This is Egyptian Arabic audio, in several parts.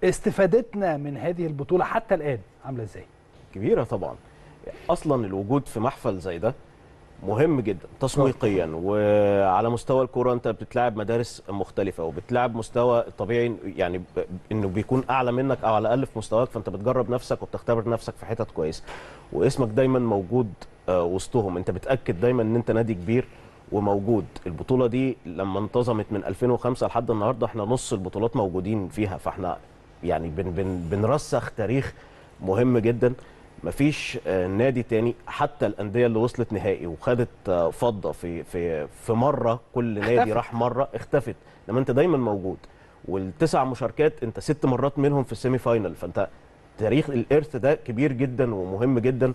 استفادتنا من هذه البطوله حتى الان عامله ازاي كبيره طبعا اصلا الوجود في محفل زي ده مهم جدا تسويقيا وعلى مستوى الكوره انت بتلعب مدارس مختلفه وبتلعب مستوى طبيعي يعني ب- انه بيكون اعلى منك او على الاقل في مستواك فانت بتجرب نفسك وبتختبر نفسك في حتت كويسه واسمك دايما موجود آه، وسطهم انت بتاكد دايما ان انت نادي كبير وموجود البطوله دي لما انتظمت من 2005 لحد النهارده احنا نص البطولات موجودين فيها فاحنا يعني بن بن بنرسخ تاريخ مهم جدا مفيش آه، نادي تاني حتى الانديه اللي وصلت نهائي وخدت آه، فضه في في في مره كل نادي اختفت. راح مره اختفت لما انت دايما موجود والتسع مشاركات انت ست مرات منهم في السيمي فاينل فانت تاريخ الارث ده كبير جدا ومهم جدا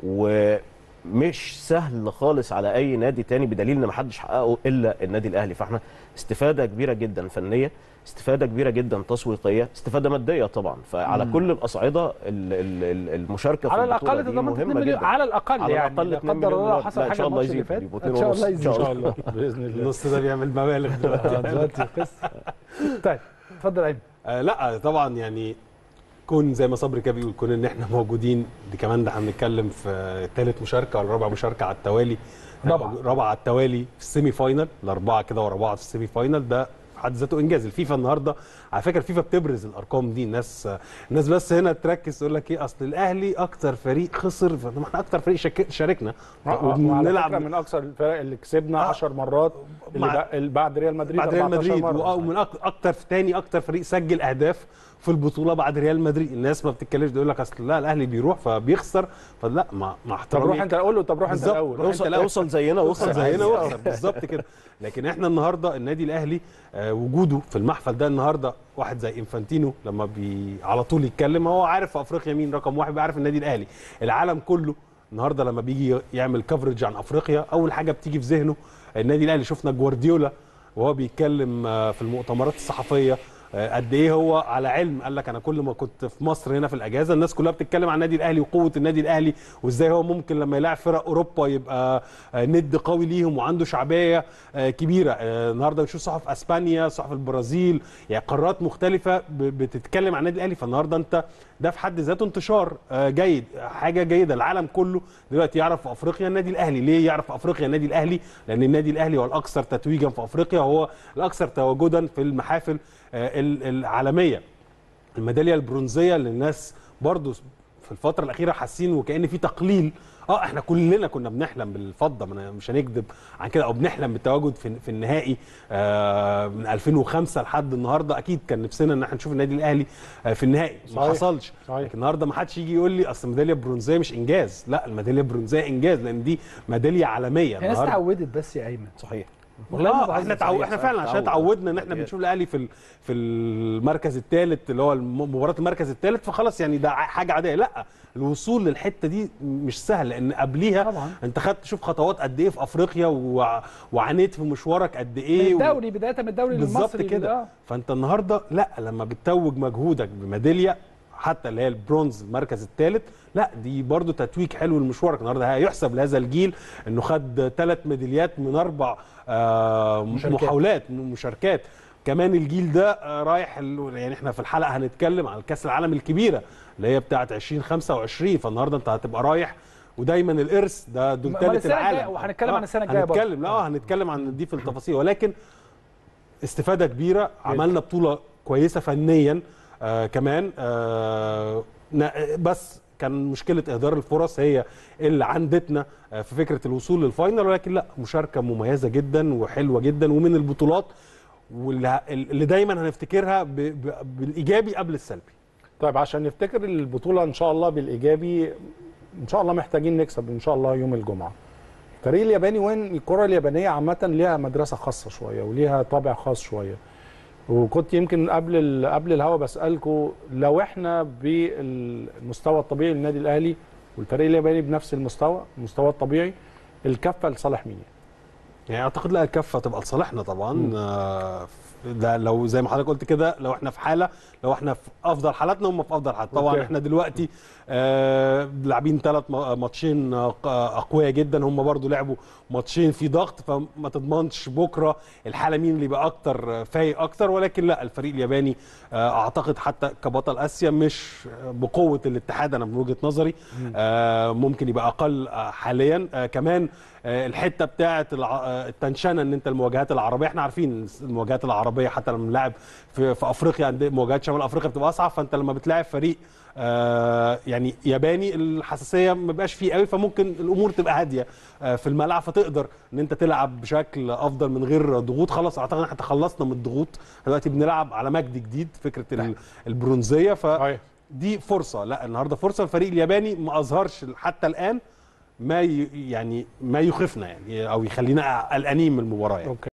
ومش سهل خالص على اي نادي تاني بدليل ان محدش حققه الا النادي الاهلي فاحنا استفاده كبيره جدا فنيه استفاده كبيره جدا تسويقيه استفاده ماديه طبعا فعلى مم. كل الاصعده ال- ال- ال- المشاركه في على البطولة الاقل دي تضمن 2 مهمه مليون جدا على الاقل على يعني الأقل لا 2 قدر مليون الله دولار. حصل لا، إن حاجه شاء الله الماتش اللي يزيد، فات يبقوا ان 2 شاء ونص. الله إن يزيد شاء ان شاء الله. الله باذن الله النص ده بيعمل مبالغ دلوقتي آه، دلوقتي قصه طيب اتفضل ايمن آه لا طبعا يعني كون زي ما صبري كده بيقول كون ان احنا موجودين دي كمان ده هنتكلم في ثالث مشاركه ولا رابع مشاركه على التوالي رابعة. رابعه على التوالي في السيمي فاينل الاربعه كده ورا بعض في السيمي فاينل ده في حد ذاته انجاز الفيفا النهارده على فكره الفيفا بتبرز الارقام دي الناس الناس بس هنا تركز تقول لك ايه اصل الاهلي اكتر فريق خسر ما احنا اكتر فريق شك- شاركنا وعلى فكره من اكثر الفرق اللي كسبنا 10 مرات اللي مع- بع- اللي بعد ريال مدريد بعد ريال 14 مدريد مرة. ومن اكتر تاني اكتر فريق سجل اهداف في البطوله بعد ريال مدريد الناس ما بتتكلمش يقول لك اصل لا الاهلي بيروح فبيخسر فلا مع مع طب احترامي روح انت قول له طب روح انت بالظبط. الاول روح اوصل أنت الأول. اوصل زينا وصل واخسر زينا عادي. واخسر بالظبط كده لكن احنا النهارده النادي الاهلي آه، وجوده في المحفل ده النهارده واحد زي انفانتينو لما بي على طول يتكلم هو عارف في افريقيا مين رقم واحد بيعرف النادي الاهلي العالم كله النهارده لما بيجي يعمل كفرج عن افريقيا اول حاجه بتيجي في ذهنه النادي الاهلي شفنا جوارديولا وهو بيتكلم آه، في المؤتمرات الصحفيه آه، قد ايه هو على علم قال لك انا كل ما كنت في مصر هنا في الاجازه الناس كلها بتتكلم عن النادي الاهلي وقوه النادي الاهلي وازاي هو ممكن لما يلاعب فرق اوروبا يبقى آه، ند قوي ليهم وعنده شعبيه آه، كبيره آه، النهارده بنشوف صحف اسبانيا صحف البرازيل يعني قارات مختلفه ب- بتتكلم عن النادي الاهلي فالنهارده انت ده في حد ذاته انتشار آه، جيد حاجه جيده العالم كله دلوقتي يعرف في افريقيا النادي الاهلي ليه يعرف في افريقيا النادي الاهلي لان النادي الاهلي هو الاكثر تتويجا في افريقيا وهو الاكثر تواجدا في المحافل آه، ال- العالميه الميداليه البرونزيه اللي الناس برضو في الفتره الاخيره حاسين وكان في تقليل اه احنا كلنا كنا بنحلم بالفضه ما أنا مش هنكذب عن كده او بنحلم بالتواجد في في النهائي آه من 2005 لحد النهارده اكيد كان نفسنا ان احنا نشوف النادي الاهلي آه في النهائي ما صحيح. حصلش صحيح. لكن النهارده ما حدش يجي يقول لي اصل الميداليه البرونزيه مش انجاز لا الميداليه البرونزيه انجاز لان دي ميداليه عالميه الناس اتعودت بس يا ايمن صحيح والله ما اه بهزر احنا تعو... صحيح، احنا صح. فعلا عشان تعود. اتعودنا ان احنا طبيعي. بنشوف الاهلي في ال... في المركز الثالث اللي هو الم- مباراه المركز الثالث فخلاص يعني ده ع- حاجه عاديه لا الوصول للحته دي مش سهل لان قبليها طبعا. انت خدت تشوف خطوات قد ايه في افريقيا و... وعانيت في مشوارك قد من ايه و... الدوري بدايه من الدوري بالظبط المصري كده آه. فانت النهارده لا لما بتتوج مجهودك بميداليه حتى اللي هي البرونز المركز الثالث لا دي برضو تتويج حلو لمشوارك النهارده هيحسب لهذا الجيل انه خد ثلاث ميداليات من اربع آه مشاركات. محاولات من مشاركات كمان الجيل ده آه، رايح ال- يعني احنا في الحلقه هنتكلم عن كاس العالم الكبيره اللي هي بتاعه 2025 فالنهارده انت هتبقى رايح ودايما الارث ده دول أمال ثالث السنة الجاية- العالم وهنتكلم عن السنة الجاية برضه. هنتكلم لا اه هنتكلم عن دي في التفاصيل ولكن استفاده كبيره عملنا بطوله كويسه فنيا آه كمان آه نا- بس كان مشكله اهدار الفرص هي اللي عندتنا آه في فكره الوصول للفاينل ولكن لا مشاركه مميزه جدا وحلوه جدا ومن البطولات واللي اللي دايما هنفتكرها ب- ب- بالايجابي قبل السلبي طيب عشان نفتكر البطوله ان شاء الله بالايجابي ان شاء الله محتاجين نكسب ان شاء الله يوم الجمعه الفريق الياباني وين الكره اليابانيه عامه ليها مدرسه خاصه شويه وليها طابع خاص شويه وكنت يمكن قبل ال- قبل الهوا بسالكم لو احنا بالمستوى الطبيعي للنادي الاهلي والفريق الياباني بنفس المستوى المستوى الطبيعي الكفه لصالح مين يعني اعتقد لا الكفه تبقى لصالحنا طبعا آه ده لو زي ما حضرتك قلت كده لو احنا في حاله لو احنا في افضل حالاتنا هم في افضل حالات طبعا أوكي. احنا دلوقتي آه لاعبين ثلاث ماتشين آه، اقوياء جدا هم برضو لعبوا ماتشين في ضغط فما تضمنش بكره الحاله مين اللي يبقى اكتر آه، فايق اكتر ولكن لا الفريق الياباني آه اعتقد حتى كبطل اسيا مش بقوه الاتحاد انا من وجهه نظري آه ممكن يبقى اقل آه حاليا آه كمان آه، الحته بتاعه الع- آه، التنشنه ان انت المواجهات العربيه احنا عارفين المواجهات العربيه حتى لما بنلعب في, في افريقيا عند مواجهات شمال افريقيا بتبقى اصعب فانت لما بتلاعب فريق آه، يعني ياباني الحساسيه ما بيبقاش فيه قوي فممكن الامور تبقى هاديه آه، في الملعب فتقدر ان انت تلعب بشكل افضل من غير ضغوط خلاص اعتقد احنا تخلصنا من الضغوط دلوقتي بنلعب على مجد جديد فكره ال- البرونزيه ف صحيح. دي فرصه لا النهارده فرصه الفريق الياباني ما اظهرش حتى الان ما ي... يعني ما يخيفنا يعني او يخلينا قلقانين من المباراه يعني. اوكي